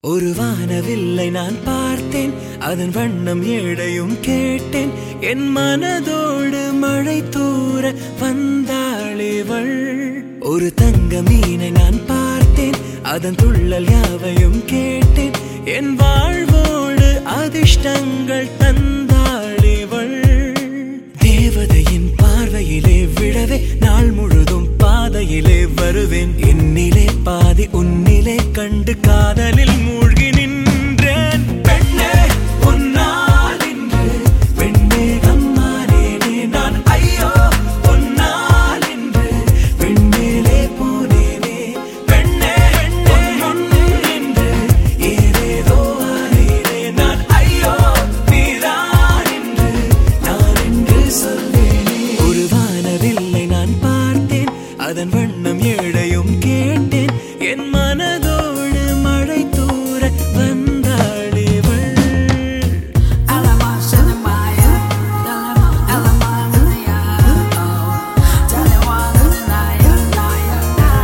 ஒரு வானவில்லை நான் பார்த்தேன் அதன் வண்ணம் ஏழையும் கேட்டேன் என் மனதோடு மழை தூர வந்தாளிவள் ஒரு தங்க மீனை நான் பார்த்தேன் அதன் துள்ளல் யாவையும் கேட்டேன் என் வாழ்வோடு அதிர்ஷ்டங்கள் தந்தாளிவள் தேவதையின் பார்வையிலே விழவே நாள் முழுதும் பாதையிலே வருவேன் என்னிலே பாதி உன்னிலே கண்டு காதலில் மூழ்கி நின்றேன் பெண்ணே உன்னால் இன்று வெண்மேகம் மாறேனே நான் ஐயோ உன்னால் இன்று வெண்மேலே போனேனே பெண்ணே உன் என்று ஏதேதோ ஆனேனே நான் ஐயோ நீதான் என்று நான் என்று சொல்வேனே ஒரு வானவில்லை நான் பார்த்தேன் அதன் வண்ணம் ஏழையும் கேட்டேன் என் மனதோடு மழை தூர வந்தாளிவள் Alama Shanamaya, Dalama, Alama Naya, Talewa Naya, Naya,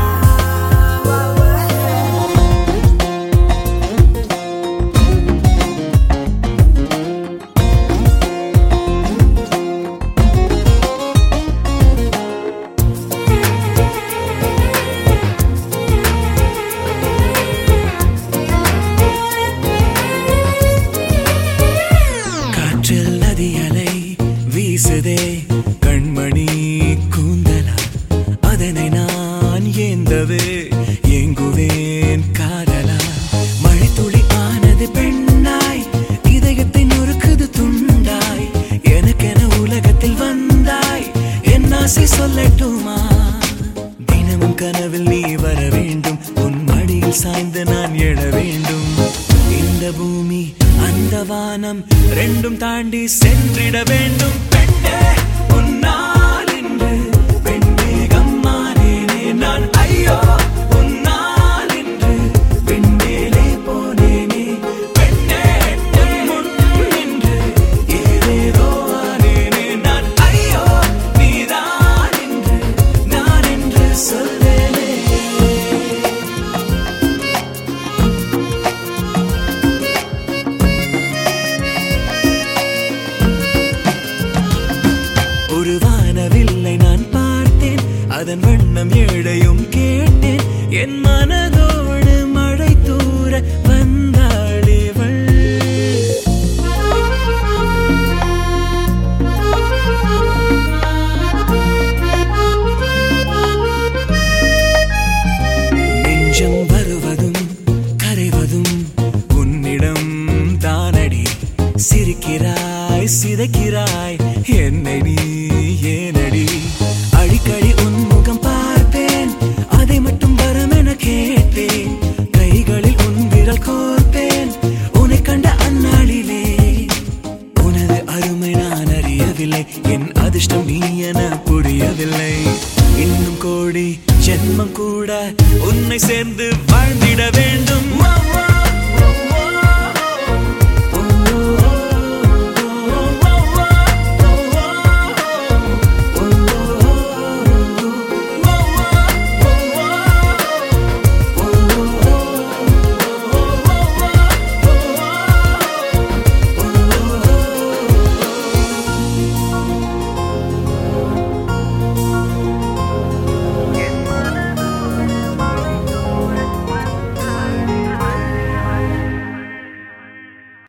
காற்றில் நதி அலை வீசுதே கண்மணி கூந்தலா அதனை நான் ஏந்தவே ஏங்குவேன் காதலா மழைத்துளி ஆனது பெண்ணாய் இதயத்தை நொறுக்குது துண்டாய் எனக்கென உலகத்தில் வந்தாய் என் ஆசை சொல்லட்டுமா தினமும் கனவில் நீ வர வேண்டும் உன் மடியில் சாய்ந்து நான் எழ வேண்டும் இந்த பூமி அந்த வானம் ரெண்டும் தாண்டி சென்றிட வேண்டும் பெண்ணே உன்னால் இன்று பெண்மேகம் மாறேனே நான் ஐயோ உன்னால் இன்று பெண்மேலே போனேனே பெண்ணே உன் முன் நின்று ஏதேதோ ஆனேனே நான் ஐயோ நீதான் என்று நான் என்று சொல்வேனே ஒரு வானவில்லை நான் பார்த்தேன் அதன் வண்ணம்